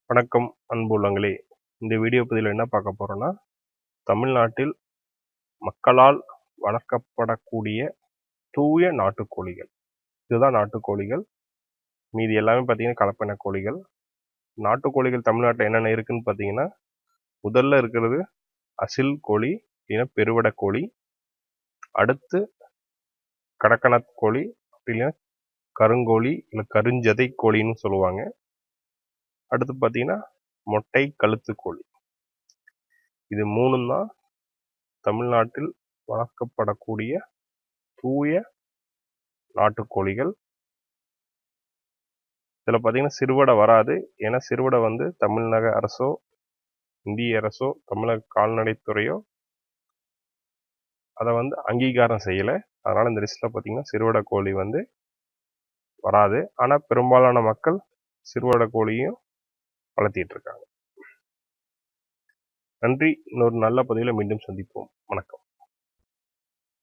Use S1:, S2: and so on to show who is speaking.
S1: வணக்கம் அன்புள்ளங்களே இந்த வீடியோ பதிவில் என்ன பார்க்க போகிறோன்னா தமிழ்நாட்டில் மக்களால் வளர்க்கப்படக்கூடிய தூய நாட்டுக்கோழிகள் இதுதான் நாட்டுக்கோழிகள் மீதி எல்லாமே பார்த்தீங்கன்னா கலப்பின கோழிகள் நாட்டுக்கோழிகள் தமிழ்நாட்டில் என்னென்ன இருக்குன்னு பார்த்தீங்கன்னா முதல்ல இருக்கிறது அசில் கோழி இல்லைன்னா பெருவடை கோழி அடுத்து கடக்கனத் கோழி அப்படி இல்லைன்னா கருங்கோழி இல்லை கருஞ்சதை கோழின்னு சொல்லுவாங்க அடுத்து பார்த்தீங்கன்னா மொட்டை கழுத்து கோழி இது மூணும் தான் தமிழ்நாட்டில் வளர்க்கப்படக்கூடிய தூய நாட்டுக்கோழிகள் இதில் பார்த்தீங்கன்னா சிறுவடை வராது ஏன்னா சிறுவடை வந்து தமிழக அரசோ இந்திய அரசோ தமிழக கால்நடைத்துறையோ அதை வந்து அங்கீகாரம் செய்யலை அதனால் இந்த லிஸ்ட்டில் பார்த்தீங்கன்னா சிறுவடை கோழி வந்து வராது ஆனால் பெரும்பாலான மக்கள் சிறுவடை கோழியும் வளர்த்திட்டு இருக்காங்க நன்றி இன்னொரு நல்ல பதிவில் மீண்டும் சந்திப்போம் வணக்கம்